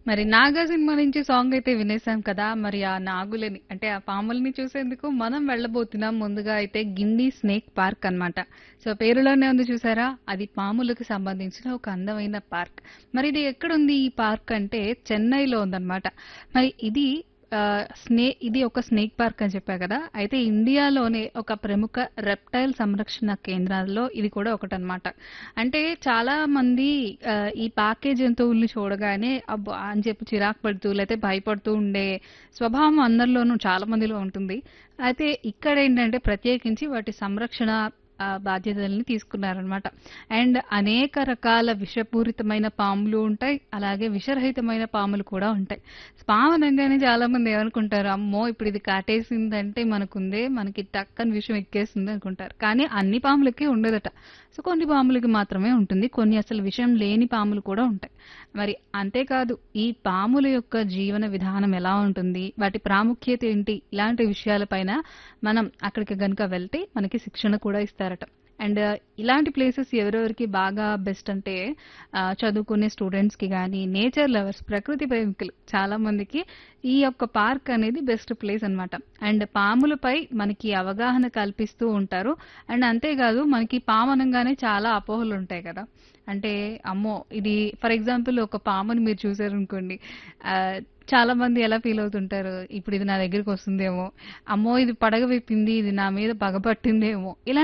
మరి 'నాగా' సినిమా నుంచి సాంగ్ అయితే వినేసాం కదా! మరి ఆ నాగులని అంటే ఆ పాములని చూసేందుకు మనం వెళ్ళబోతున్నాం ముందుగా అయితే గిన్నీ స్నేక్ పార్క్ అన్నమాట. సో పేరులోనే ఉంది చూసారా? అది పాములకు సంబంధించిన ఒక అందమైన పార్క్. మరి ఇది ఎక్కడుంది ఈ పార్క్ అంటే చెన్నైలో ఉందన్నమాట. మరి ఇది ఆహ్, స్నే ఇది ఒక స్నేక్ పార్క్ అని చెప్పా కదా! అయితే ఇండియాలోనే ఒక ప్రముఖ రెప్టైల్ సంరక్షణ కేంద్రాల్లో ఇది కూడా ఒకటన్నమాట. అంటే చాలా మంది ఆహ్, ఈ పాకే జంతువుల్ని చూడగానే అబ్బా! అని చెప్పి చిరాకు పడుతూ లేతే భయపడుతూ ఉండే స్వభావం అందరిలోనూ చాలా మందిలో ఉంటుంది. అయితే ఇక్కడేంటంటే ప్రత్యేకించి వాటి సంరక్షణ ఆహ్, బాధ్యతల్ని తీసుకున్నారనమాట. అండ్ అనేక రకాల విషపూరితమైన పాములు ఉంటాయి. అలాగే విషరహితమైన పాములు కూడా ఉంటాయి. పాము అనంగానే చాలా మంది ఏమనుకుంటారు, అమ్మో! ఇప్పుడు ఇది కాటేసిందంటే మనకుందే మనకి టక్కని విషం ఎక్కేస్తుంది అనుకుంటారు. కానీ అన్ని పాములకి ఉండదట. సో కొన్ని పాములకి మాత్రమే ఉంటుంది. కొన్ని అసలు విషం లేని పాములు కూడా ఉంటాయి. మరి అంతేకాదు ఈ పాముల యొక్క జీవన విధానం ఎలా ఉంటుంది? వాటి ప్రాముఖ్యత ఏంటి? ఇలాంటి విషయాలపైన మనం అక్కడికి గనుక వెళ్తే మనకి శిక్షణ కూడా ఇస్తారట. అండ్ ఇలాంటి ప్లేసెస్ ఎవరెవరికి బాగా బెస్ట్ అంటే ఆహ్, చదువుకునే స్టూడెంట్స్‌కి గానీ, నేచర్ లవర్స్ ప్రకృతి ప్రేమికులు చాలా మందికి ఈ యొక్క పార్క్ అనేది బెస్ట్ ప్లేస్ అన్నమాట. అండ్ పాములపై మనకి అవగాహన కల్పిస్తూ ఉంటారు. అండ్ అంతేకాదు మనకి పాము అనంగానే చాలా అపోహలుంటాయి కదా! అంటే అమ్మో! ఇది ఫర్ ఎగ్జాంపుల్ ఒక పాముని మీరు చూసారనుకోండి ఆహ్, చాలా మంది ఎలా ఫీల్ అవుతుంటారు? ఇప్పుడు ఇది నా దగ్గరికి వస్తుందేమో! అమ్మో! ఇది పడగ విప్పింది. ఇది నా మీద పగ పట్టిందేమో! ఇలా